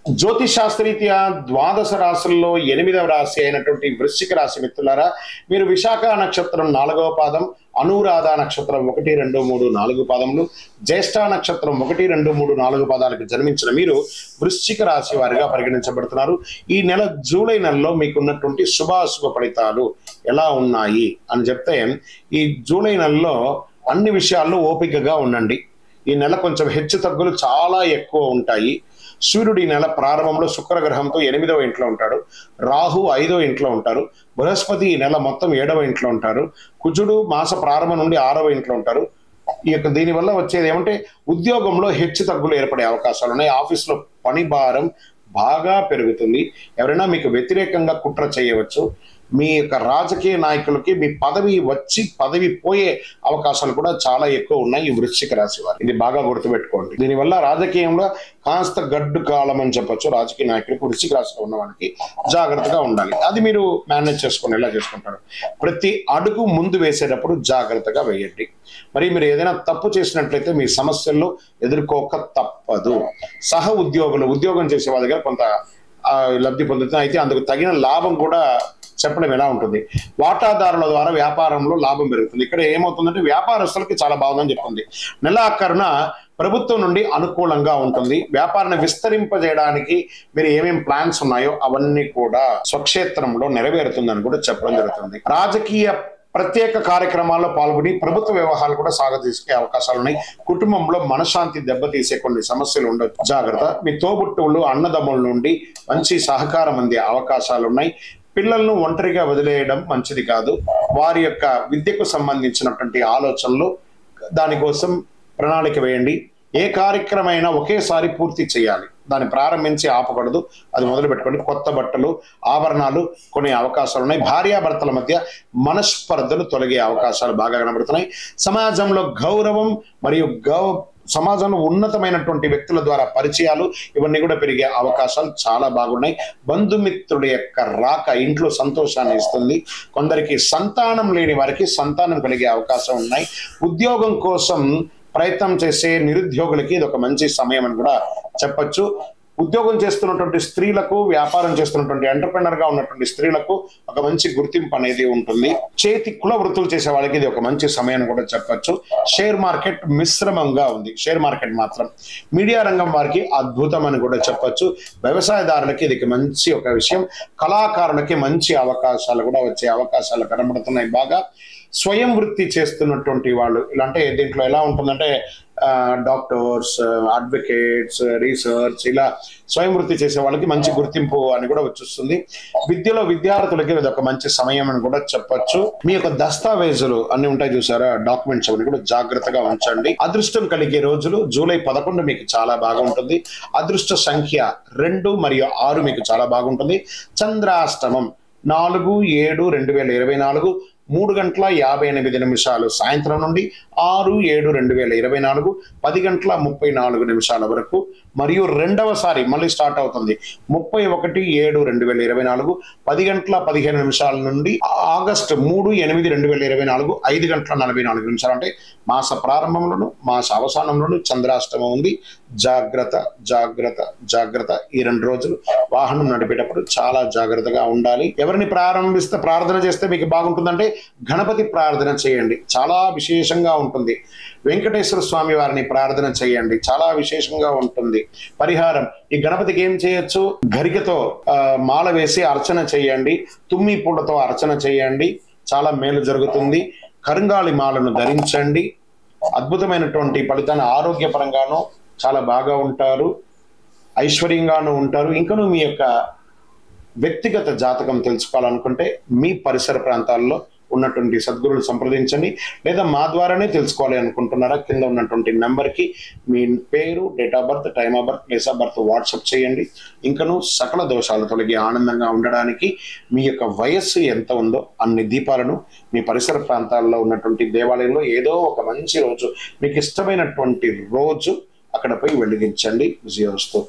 జ్యోతిష్ శాస్త్రీత్యా ద్వాదశ రాశుల్లో ఎనిమిదవ రాశి అయినటువంటి వృశ్చిక రాశి మిత్రులారా మీరు విశాఖ నక్షత్రం నాలుగవ పాదం అనురాధ నక్షత్రం ఒకటి రెండు మూడు నాలుగు పాదములు జ్యేష్ఠ నక్షత్రం ఒకటి రెండు మూడు నాలుగు పాదాలకు జన్మించిన మీరు వృశ్చిక రాశి వారిగా పరిగణించబడుతున్నారు ఈ నెల జూలై నెలలో మీకున్నటువంటి శుభాశుభ ఫలితాలు ఎలా ఉన్నాయి అని చెప్తే ఈ జూలై నెలలో అన్ని విషయాల్లో ఓపికగా ఉండండి ఈ నెల కొంచెం హెచ్చు తగ్గులు చాలా ఎక్కువ ఉంటాయి సూర్యుడు ఈ నెల ప్రారంభంలో శుక్రగ్రహంతో ఎనిమిదవ ఇంట్లో ఉంటాడు రాహు ఐదవ ఇంట్లో ఉంటారు బృహస్పతి ఈ నెల మొత్తం ఏడవ ఇంట్లో ఉంటారు కుజుడు మాస ప్రారంభం నుండి ఆరవ ఇంట్లో ఉంటారు ఈ యొక్క దీనివల్ల వచ్చేది ఏమంటే ఉద్యోగంలో హెచ్చు తగ్గులు ఏర్పడే అవకాశాలు ఉన్నాయి ఆఫీస్లో పని భారం బాగా పెరుగుతుంది ఎవరైనా మీకు వ్యతిరేకంగా కుట్ర చేయవచ్చు మీ యొక్క రాజకీయ నాయకులకి మీ పదవి వచ్చి పదవి పోయే అవకాశాలు కూడా చాలా ఎక్కువ ఉన్నాయి ఈ వృశ్చిక రాశి వారు ఇది బాగా గుర్తుపెట్టుకోండి దీనివల్ల రాజకీయంలో కాస్త గడ్డు కాలం అని చెప్పొచ్చు రాజకీయ నాయకులకు వృశ్చిక రాశిలో ఉన్న వాళ్ళకి జాగ్రత్తగా ఉండాలి అది మీరు మేనేజ్ చేసుకుని ఎలా చేసుకుంటారు ప్రతి అడుగు ముందు వేసేటప్పుడు జాగ్రత్తగా వేయండి మరి మీరు ఏదైనా తప్పు చేసినట్లయితే మీ సమస్యల్లో ఎదుర్కోక తప్పదు సహ ఉద్యోగులు ఉద్యోగం చేసే వాళ్ళ దగ్గర కొంత ఆ, లబ్ధి పొందుతుంది అయితే అందుకు తగిన లాభం కూడా చెప్పడం ఎలా ఉంటుంది వాటాదారుల ద్వారా వ్యాపారంలో లాభం పెరుగుతుంది ఇక్కడ ఏమవుతుందంటే వ్యాపారస్తులకి చాలా బాగుందని చెప్తుంది నెలాఖరున ప్రభుత్వం నుండి అనుకూలంగా ఉంటుంది వ్యాపారాన్ని విస్తరింపజేయడానికి మీరు ఏమేం ప్లాన్స్ ఉన్నాయో అవన్నీ కూడా స్వక్షేత్రంలో నెరవేరుతుందని కూడా చెప్పడం జరుగుతుంది రాజకీయ ప్రత్యేక కార్యక్రమాల్లో పాల్గొని ప్రభుత్వ వ్యవహారాలు కూడా సాగతీసే అవకాశాలు ఉన్నాయి కుటుంబంలో మనశ్శాంతి దెబ్బతీసే కొన్ని సమస్యలు ఉండొచ్చు జాగ్రత్త మీ తోబుట్టువులు అన్నదమ్ముల నుండి మంచి సహకారం అందే అవకాశాలు ఉన్నాయి పిల్లలను ఒంటరిగా వదిలేయడం మంచిది కాదు వారి యొక్క విద్యకు సంబంధించినటువంటి ఆలోచనలు దానికోసం ప్రణాళిక వేయండి ఏ కార్యక్రమైనా ఒకేసారి పూర్తి చేయాలి దాన్ని ప్రారంభించి ఆపకూడదు అది మొదలు పెట్టుకోండి కొత్త బట్టలు ఆభరణాలు కొనే అవకాశాలు ఉన్నాయి భార్యాభర్తల మధ్య మనస్పర్ధలు తొలగే అవకాశాలు బాగా కనబడుతున్నాయి సమాజంలో గౌరవం మరియు గౌ సమాజంలో ఉన్నతమైనటువంటి వ్యక్తుల ద్వారా పరిచయాలు ఇవన్నీ కూడా పెరిగే అవకాశాలు చాలా బాగున్నాయి బంధుమిత్రుల యొక్క రాక ఇంట్లో సంతోషాన్ని ఇస్తుంది కొందరికి సంతానం లేని వారికి సంతానం కలిగే అవకాశం ఉన్నాయి ఉద్యోగం కోసం ప్రయత్నం చేసే నిరుద్యోగులకి ఇది ఒక మంచి సమయం అని కూడా చెప్పొచ్చు ఉద్యోగం చేస్తున్నటువంటి స్త్రీలకు వ్యాపారం చేస్తున్నటువంటి ఎంటర్ప్రినర్ గా ఉన్నటువంటి స్త్రీలకు ఒక మంచి గుర్తింపు అనేది ఉంటుంది చేతి కుల వృత్తులు చేసే వాళ్ళకి ఇది ఒక మంచి సమయం అని కూడా చెప్పొచ్చు షేర్ మార్కెట్ మిశ్రమంగా ఉంది షేర్ మార్కెట్ మాత్రం మీడియా రంగం వారికి అద్భుతం అని కూడా చెప్పొచ్చు వ్యవసాయదారులకి ఇది మంచి ఒక విషయం కళాకారులకి మంచి అవకాశాలు కూడా వచ్చే అవకాశాలు కనబడుతున్నాయి బాగా స్వయం వృత్తి చేస్తున్నటువంటి వాళ్ళు ఇలా అంటే దీంట్లో ఎలా ఉంటుందంటే డాక్టర్స్ అడ్వకేట్స్ రీసెర్చ్ ఇలా స్వయం వృత్తి చేసే వాళ్ళకి మంచి గుర్తింపు అని కూడా వచ్చేస్తుంది విద్యలో విద్యార్థులకి ఇది ఒక మంచి సమయం అని కూడా చెప్పొచ్చు మీ యొక్క దస్తావేజులు అన్ని ఉంటాయి చూసారా డాక్యుమెంట్స్ అవన్నీ కూడా జాగ్రత్తగా ఉంచండి అదృష్టం కలిగే రోజులు జూలై పదకొండు మీకు చాలా బాగుంటుంది అదృష్ట సంఖ్య రెండు మరియు ఆరు మీకు చాలా బాగుంటుంది చంద్రాష్టమం నాలుగు ఏడు రెండు వేల ఇరవై నాలుగు మూడు గంటల యాభై ఎనిమిది నిమిషాలు సాయంత్రం నుండి ఆరు ఏడు రెండు వేల ఇరవై నాలుగు పది గంటల ముప్పై నాలుగు నిమిషాల వరకు మరియు రెండవసారి మళ్ళీ స్టార్ట్ అవుతుంది ముప్పై ఒకటి ఏడు రెండు వేల ఇరవై నాలుగు పది గంటల పదిహేను నిమిషాల నుండి ఆగస్టు మూడు ఎనిమిది రెండు వేల ఇరవై నాలుగు ఐదు గంటల నలభై నాలుగు నిమిషాలు అంటే మాస ప్రారంభంలోను మాస అవసానంలోను చంద్రాష్టమం ఉంది జాగ్రత్త జాగ్రత్త జాగ్రత్త ఈ రెండు రోజులు వాహనం నడిపేటప్పుడు చాలా జాగ్రత్తగా ఉండాలి ఎవరిని ప్రారంభిస్తే ప్రార్థన చేస్తే మీకు బాగుంటుందంటే గణపతి ప్రార్థన చేయండి చాలా విశేషంగా ఉంటుంది వెంకటేశ్వర స్వామి వారిని ప్రార్థన చేయండి చాలా విశేషంగా ఉంటుంది పరిహారం ఈ గణపతికి ఏం చేయొచ్చు గరికతో ఆ, మాల వేసి అర్చన చేయండి తుమ్మి పూలతో అర్చన చేయండి చాలా మేలు జరుగుతుంది కరుంగాళి మాలను ధరించండి అద్భుతమైనటువంటి ఫలితాన్ని ఆరోగ్యపరంగాను చాలా బాగా ఉంటారు ఐశ్వర్యంగాను ఉంటారు ఇంకను మీ యొక్క వ్యక్తిగత జాతకం తెలుసుకోవాలనుకుంటే మీ పరిసర ప్రాంతాల్లో ఉన్నటువంటి సద్గురులు సంప్రదించండి లేదా మా ద్వారానే తెలుసుకోవాలి అనుకుంటున్నారా కింద ఉన్నటువంటి నెంబర్కి మీ పేరు date of birth time of birth place of birth WhatsApp చేయండి ఇంకను సకల దోషాలు తొలగి ఆనందంగా ఉండడానికి మీ యొక్క వయస్సు ఎంత ఉందో అన్ని దీపాలను మీ పరిసర ప్రాంతాల్లో ఉన్నటువంటి దేవాలయంలో ఏదో ఒక మంచి రోజు మీకు ఇష్టమైనటువంటి రోజు అక్కడ పోయి వెలిగించండి విజయోస్తు